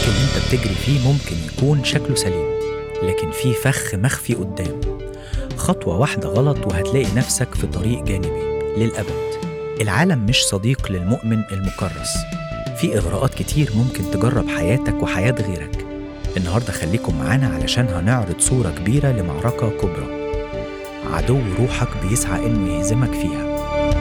اللي انت بتجري فيه ممكن يكون شكله سليم لكن في فخ مخفي قدام خطوة واحدة غلط وهتلاقي نفسك في طريق جانبي للأبد العالم مش صديق للمؤمن المكرس في إغراءات كتير ممكن تجرب حياتك وحياة غيرك النهاردة خليكم معانا علشان هنعرض صورة كبيرة لمعركة كبرى عدو روحك بيسعى إنه يهزمك فيها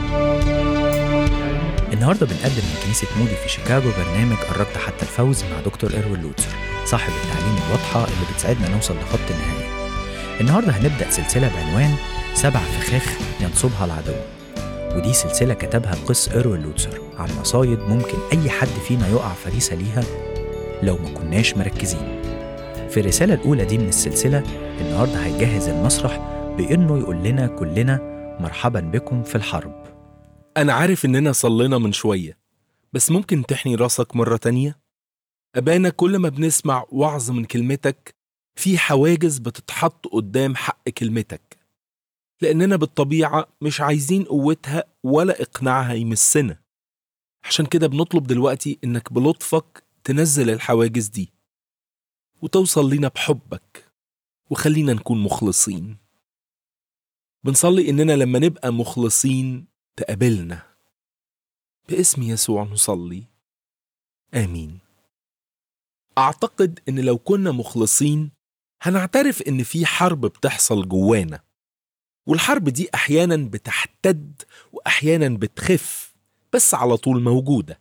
النهارده بنقدم من كنيسة مودي في شيكاغو برنامج قربت حتى الفوز مع دكتور إيروين لوتسر صاحب التعليم الواضحة اللي بتساعدنا نوصل لخط النهاية النهارده هنبدأ سلسلة بعنوان سبع فخاخ ينصبها العدو ودي سلسلة كتبها القس إيروين لوتسر عن مصايد ممكن أي حد فينا يقع فريسة ليها لو ما كناش مركزين في الرسالة الأولى دي من السلسلة النهارده هيجهز المسرح بإنه يقول لنا كلنا مرحبا بكم في الحرب أنا عارف إننا صلينا من شوية بس ممكن تحني راسك مرة تانية؟ أبانا كل ما بنسمع وعظ من كلمتك في حواجز بتتحط قدام حق كلمتك لأننا بالطبيعة مش عايزين قوتها ولا إقناعها يمسنا عشان كده بنطلب دلوقتي إنك بلطفك تنزل الحواجز دي وتوصل لينا بحبك وخلينا نكون مخلصين بنصلي إننا لما نبقى مخلصين تقابلنا باسم يسوع نصلي آمين أعتقد إن لو كنا مخلصين هنعترف إن في حرب بتحصل جوانا والحرب دي أحيانا بتحتد وأحيانا بتخف بس على طول موجودة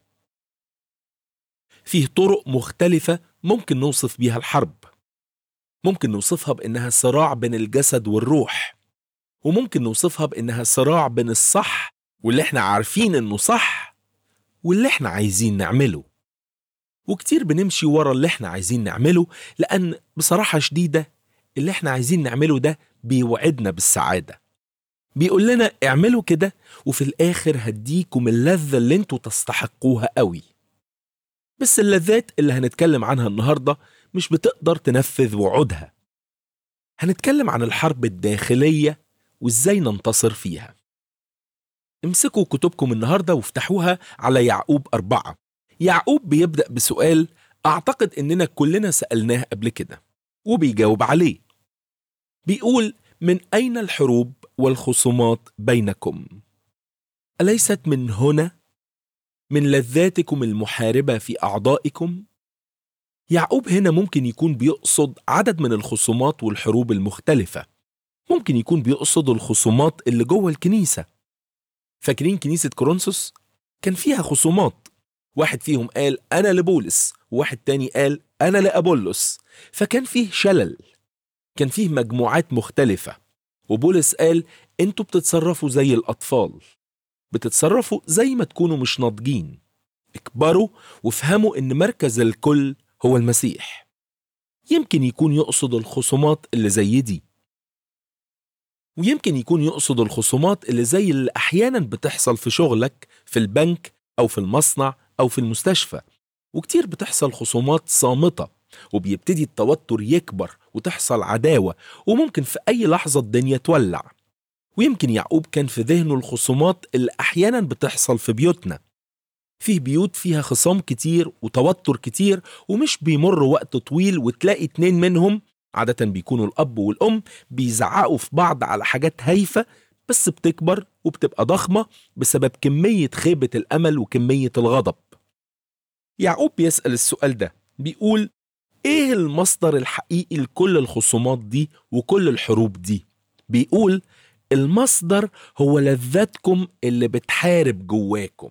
فيه طرق مختلفة ممكن نوصف بيها الحرب ممكن نوصفها بإنها صراع بين الجسد والروح وممكن نوصفها بإنها صراع بين الصح واللي احنا عارفين إنه صح واللي احنا عايزين نعمله وكتير بنمشي ورا اللي احنا عايزين نعمله لأن بصراحة شديدة اللي احنا عايزين نعمله ده بيوعدنا بالسعادة بيقول لنا اعملوا كده وفي الآخر هديكم اللذة اللي انتوا تستحقوها قوي بس اللذات اللي هنتكلم عنها النهاردة مش بتقدر تنفذ وعودها هنتكلم عن الحرب الداخلية وازاي ننتصر فيها امسكوا كتبكم النهاردة وافتحوها على يعقوب أربعة يعقوب بيبدأ بسؤال أعتقد إننا كلنا سألناه قبل كده وبيجاوب عليه بيقول من أين الحروب والخصومات بينكم أليست من هنا من لذاتكم المحاربة في أعضائكم يعقوب هنا ممكن يكون بيقصد عدد من الخصومات والحروب المختلفة ممكن يكون بيقصد الخصومات اللي جوه الكنيسة فاكرين كنيسة كورنثوس كان فيها خصومات واحد فيهم قال أنا لبولس وواحد تاني قال أنا لأبولس فكان فيه شلل كان فيه مجموعات مختلفة وبولس قال انتوا بتتصرفوا زي الأطفال بتتصرفوا زي ما تكونوا مش ناضجين اكبروا وافهموا ان مركز الكل هو المسيح يمكن يكون يقصد الخصومات اللي زي دي ويمكن يكون يقصد الخصومات اللي زي اللي احيانا بتحصل في شغلك في البنك او في المصنع او في المستشفى وكتير بتحصل خصومات صامته وبيبتدي التوتر يكبر وتحصل عداوه وممكن في اي لحظه الدنيا تولع ويمكن يعقوب كان في ذهنه الخصومات اللي احيانا بتحصل في بيوتنا فيه بيوت فيها خصام كتير وتوتر كتير ومش بيمر وقت طويل وتلاقي اتنين منهم عادة بيكونوا الأب والأم بيزعقوا في بعض على حاجات هايفة بس بتكبر وبتبقى ضخمة بسبب كمية خيبة الأمل وكمية الغضب يعقوب بيسأل السؤال ده بيقول إيه المصدر الحقيقي لكل الخصومات دي وكل الحروب دي بيقول المصدر هو لذاتكم اللي بتحارب جواكم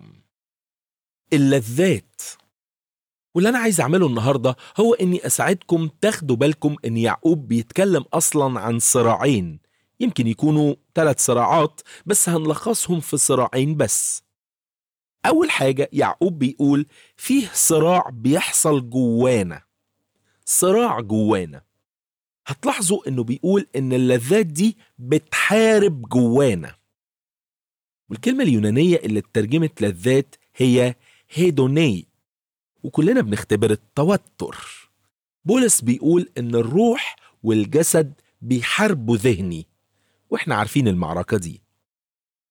اللذات واللي انا عايز اعمله النهارده هو اني اساعدكم تاخدوا بالكم ان يعقوب بيتكلم اصلا عن صراعين يمكن يكونوا ثلاث صراعات بس هنلخصهم في صراعين بس اول حاجه يعقوب بيقول فيه صراع بيحصل جوانا صراع جوانا هتلاحظوا انه بيقول ان اللذات دي بتحارب جوانا والكلمة اليونانية اللي اترجمت لذات هي هيدوني وكلنا بنختبر التوتر بولس بيقول ان الروح والجسد بيحاربوا ذهني واحنا عارفين المعركة دي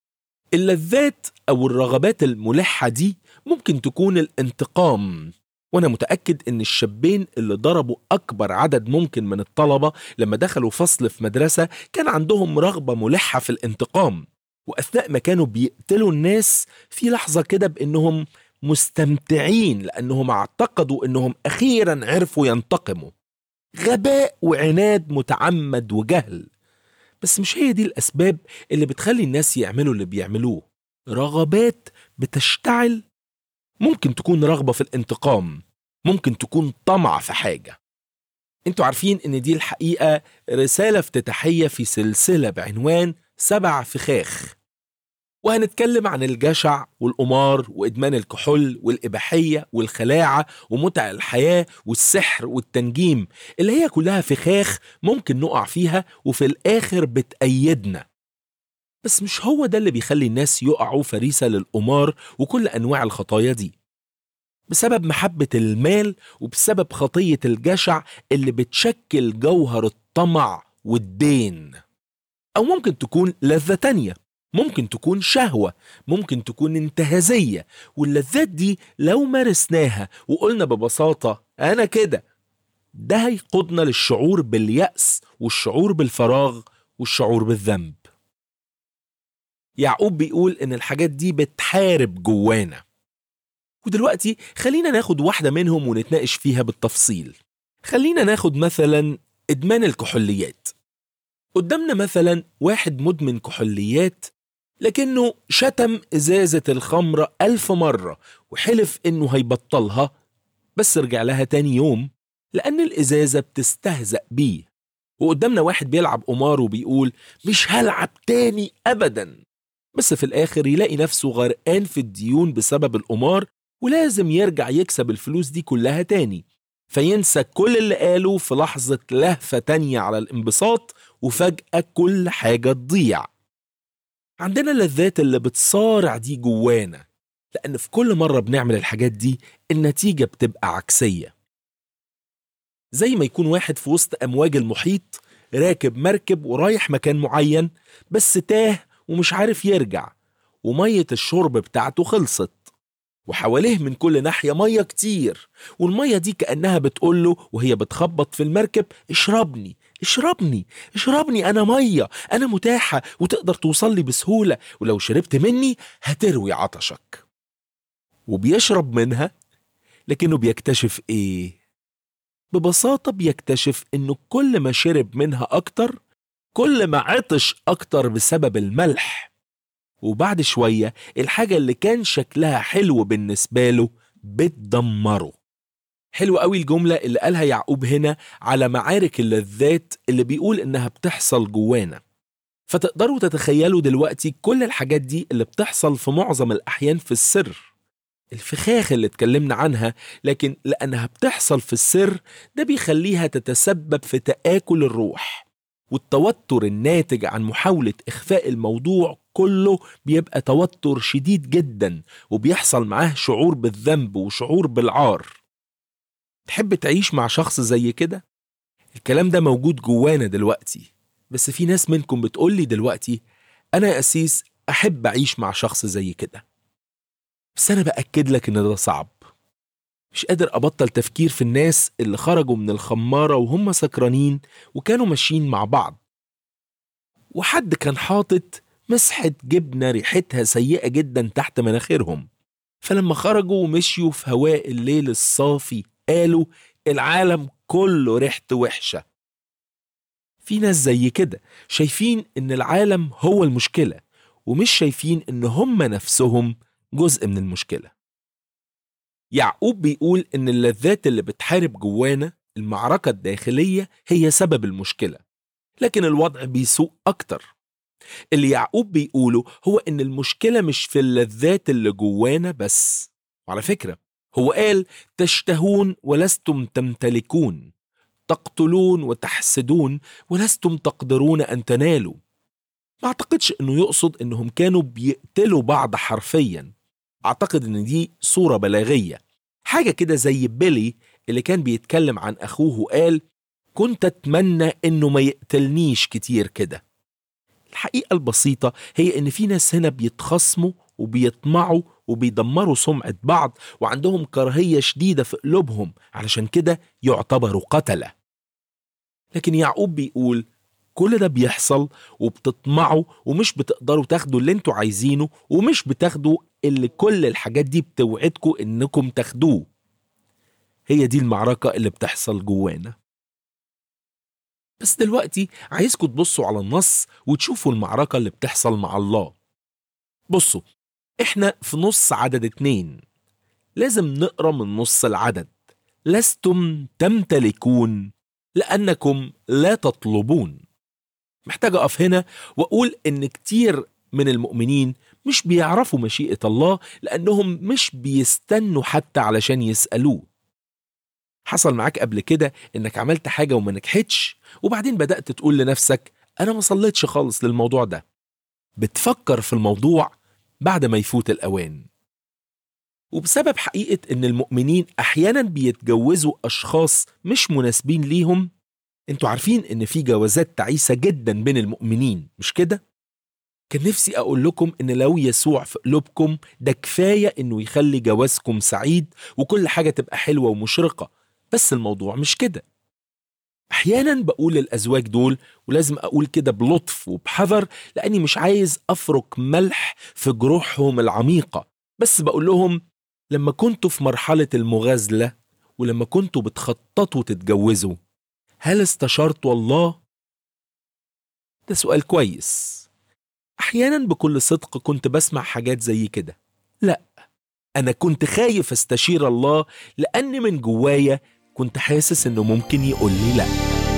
اللذات او الرغبات الملحة دي ممكن تكون الانتقام وانا متاكد ان الشابين اللي ضربوا اكبر عدد ممكن من الطلبه لما دخلوا فصل في مدرسه كان عندهم رغبه ملحه في الانتقام واثناء ما كانوا بيقتلوا الناس في لحظه كده بانهم مستمتعين لانهم اعتقدوا انهم اخيرا عرفوا ينتقموا غباء وعناد متعمد وجهل بس مش هي دي الاسباب اللي بتخلي الناس يعملوا اللي بيعملوه رغبات بتشتعل ممكن تكون رغبه في الانتقام ممكن تكون طمع في حاجه انتوا عارفين ان دي الحقيقه رساله افتتاحيه في سلسله بعنوان سبع فخاخ وهنتكلم عن الجشع والقمار وإدمان الكحول والإباحية والخلاعة ومتع الحياة والسحر والتنجيم اللي هي كلها فخاخ ممكن نقع فيها وفي الآخر بتأيدنا بس مش هو ده اللي بيخلي الناس يقعوا فريسة للقمار وكل أنواع الخطايا دي بسبب محبة المال وبسبب خطية الجشع اللي بتشكل جوهر الطمع والدين أو ممكن تكون لذة تانية ممكن تكون شهوة ممكن تكون انتهازية واللذات دي لو مارسناها وقلنا ببساطة أنا كده ده هيقودنا للشعور باليأس والشعور بالفراغ والشعور بالذنب يعقوب بيقول إن الحاجات دي بتحارب جوانا ودلوقتي خلينا ناخد واحدة منهم ونتناقش فيها بالتفصيل خلينا ناخد مثلا إدمان الكحوليات قدامنا مثلا واحد مدمن كحوليات لكنه شتم إزازة الخمرة ألف مرة وحلف إنه هيبطلها بس رجع لها تاني يوم لأن الإزازة بتستهزأ بيه وقدامنا واحد بيلعب قمار وبيقول مش هلعب تاني أبدا بس في الآخر يلاقي نفسه غرقان في الديون بسبب القمار ولازم يرجع يكسب الفلوس دي كلها تاني فينسى كل اللي قاله في لحظة لهفة تانية على الانبساط وفجأة كل حاجة تضيع عندنا اللذات اللي بتصارع دي جوانا لأن في كل مرة بنعمل الحاجات دي النتيجة بتبقى عكسية زي ما يكون واحد في وسط أمواج المحيط راكب مركب ورايح مكان معين بس تاه ومش عارف يرجع ومية الشرب بتاعته خلصت وحواليه من كل ناحية مية كتير والمية دي كأنها بتقوله وهي بتخبط في المركب اشربني اشربني اشربني أنا مية أنا متاحة وتقدر توصل لي بسهولة ولو شربت مني هتروي عطشك وبيشرب منها لكنه بيكتشف ايه ببساطة بيكتشف انه كل ما شرب منها اكتر كل ما عطش اكتر بسبب الملح وبعد شوية الحاجة اللي كان شكلها حلو بالنسبة له بتدمره حلو قوي الجملة اللي قالها يعقوب هنا على معارك اللذات اللي بيقول إنها بتحصل جوانا فتقدروا تتخيلوا دلوقتي كل الحاجات دي اللي بتحصل في معظم الأحيان في السر الفخاخ اللي اتكلمنا عنها لكن لأنها بتحصل في السر ده بيخليها تتسبب في تآكل الروح والتوتر الناتج عن محاولة إخفاء الموضوع كله بيبقى توتر شديد جدا وبيحصل معاه شعور بالذنب وشعور بالعار تحب تعيش مع شخص زي كده؟ الكلام ده موجود جوانا دلوقتي بس في ناس منكم بتقولي دلوقتي أنا يا أسيس أحب أعيش مع شخص زي كده بس أنا بأكد لك إن ده صعب مش قادر أبطل تفكير في الناس اللي خرجوا من الخمارة وهم سكرانين وكانوا ماشيين مع بعض وحد كان حاطط مسحة جبنة ريحتها سيئة جدا تحت مناخيرهم فلما خرجوا ومشيوا في هواء الليل الصافي قالوا العالم كله ريحته وحشة في ناس زي كده شايفين ان العالم هو المشكلة ومش شايفين ان هم نفسهم جزء من المشكلة يعقوب بيقول ان اللذات اللي بتحارب جوانا المعركة الداخلية هي سبب المشكلة لكن الوضع بيسوء أكتر اللي يعقوب بيقوله هو ان المشكلة مش في اللذات اللي جوانا بس وعلى فكرة هو قال تشتهون ولستم تمتلكون تقتلون وتحسدون ولستم تقدرون ان تنالوا ما اعتقدش انه يقصد انهم كانوا بيقتلوا بعض حرفيا اعتقد ان دي صورة بلاغية حاجة كده زي بيلي اللي كان بيتكلم عن اخوه وقال كنت اتمنى انه ما يقتلنيش كتير كده الحقيقة البسيطة هي ان في ناس هنا بيتخصموا وبيطمعوا وبيدمروا سمعة بعض وعندهم كراهية شديدة في قلوبهم علشان كده يعتبروا قتلة لكن يعقوب بيقول كل ده بيحصل وبتطمعوا ومش بتقدروا تاخدوا اللي انتوا عايزينه ومش بتاخدوا اللي كل الحاجات دي بتوعدكم انكم تاخدوه هي دي المعركة اللي بتحصل جوانا بس دلوقتي عايزكم تبصوا على النص وتشوفوا المعركة اللي بتحصل مع الله بصوا احنا في نص عدد اتنين لازم نقرا من نص العدد لستم تمتلكون لأنكم لا تطلبون محتاج أقف هنا وأقول إن كتير من المؤمنين مش بيعرفوا مشيئة الله لأنهم مش بيستنوا حتى علشان يسألوه حصل معاك قبل كده إنك عملت حاجة وما نجحتش وبعدين بدأت تقول لنفسك أنا ما صليتش خالص للموضوع ده بتفكر في الموضوع بعد ما يفوت الأوان وبسبب حقيقة إن المؤمنين أحيانا بيتجوزوا أشخاص مش مناسبين ليهم انتوا عارفين إن في جوازات تعيسة جدا بين المؤمنين مش كده؟ كان نفسي أقول لكم إن لو يسوع في قلوبكم ده كفاية إنه يخلي جوازكم سعيد وكل حاجة تبقى حلوة ومشرقة بس الموضوع مش كده أحيانا بقول للأزواج دول ولازم أقول كده بلطف وبحذر لأني مش عايز أفرك ملح في جروحهم العميقة بس بقول لهم لما كنتوا في مرحلة المغازلة ولما كنتوا بتخططوا تتجوزوا هل استشرتوا الله؟ ده سؤال كويس أحيانا بكل صدق كنت بسمع حاجات زي كده لا أنا كنت خايف استشير الله لأن من جوايا كنت حاسس إنه ممكن يقول لي لأ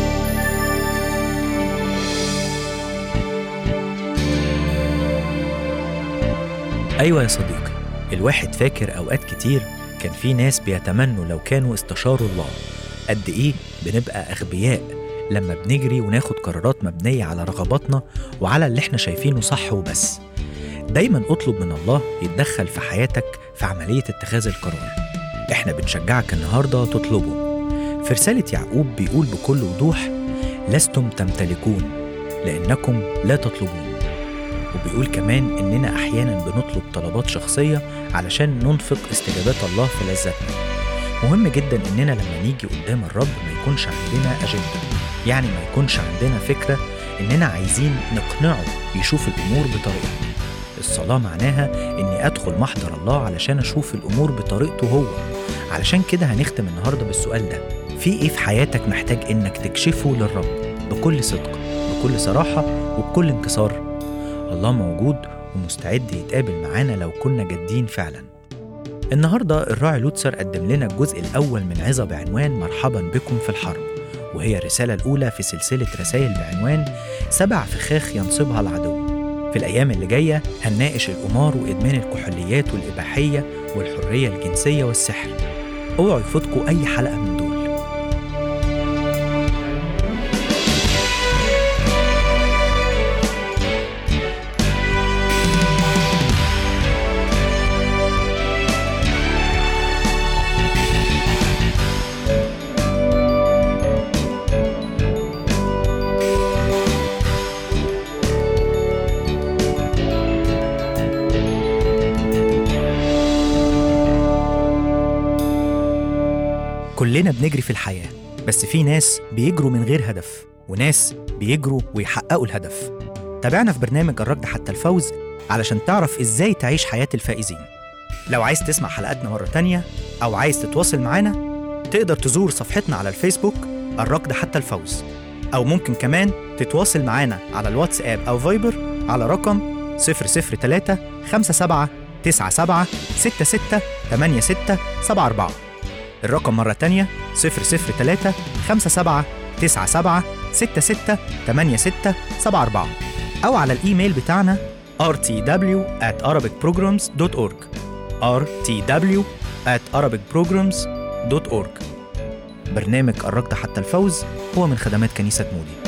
أيوة يا صديقي الواحد فاكر أوقات كتير كان في ناس بيتمنوا لو كانوا استشاروا الله قد إيه بنبقى أغبياء لما بنجري وناخد قرارات مبنية على رغباتنا وعلى اللي احنا شايفينه صح وبس دايما اطلب من الله يتدخل في حياتك في عملية اتخاذ القرار احنا بنشجعك النهاردة تطلبه في رسالة يعقوب بيقول بكل وضوح لستم تمتلكون لأنكم لا تطلبون وبيقول كمان إننا أحيانا بنطلب طلبات شخصية علشان ننفق استجابات الله في لذتنا مهم جدا إننا لما نيجي قدام الرب ما يكونش عندنا أجندة يعني ما يكونش عندنا فكرة إننا عايزين نقنعه يشوف الأمور بطريقتنا الصلاة معناها إني أدخل محضر الله علشان أشوف الأمور بطريقته هو علشان كده هنختم النهاردة بالسؤال ده في إيه في حياتك محتاج إنك تكشفه للرب بكل صدق بكل صراحة وبكل انكسار الله موجود ومستعد يتقابل معانا لو كنا جادين فعلا النهاردة الراعي لوتسر قدم لنا الجزء الأول من عظة بعنوان مرحبا بكم في الحرب وهي الرسالة الأولى في سلسلة رسائل بعنوان سبع فخاخ ينصبها العدو في الأيام اللي جاية هنناقش القمار وإدمان الكحوليات والإباحية والحرية الجنسية والسحر اوعوا يفوتكوا أي حلقة من دول كلنا بنجري في الحياة بس في ناس بيجروا من غير هدف وناس بيجروا ويحققوا الهدف تابعنا في برنامج الركض حتى الفوز علشان تعرف ازاي تعيش حياة الفائزين لو عايز تسمع حلقاتنا مرة تانية أو عايز تتواصل معانا تقدر تزور صفحتنا على الفيسبوك الركض حتى الفوز أو ممكن كمان تتواصل معانا على الواتساب أو فايبر على رقم 003 57 97 66 86 74 الرقم مرة تانية 003 57 97 66 86 74 أو على الإيميل بتاعنا rtw at arabicprograms.org rtw at arabicprograms.org برنامج الركض حتى الفوز هو من خدمات كنيسة مودي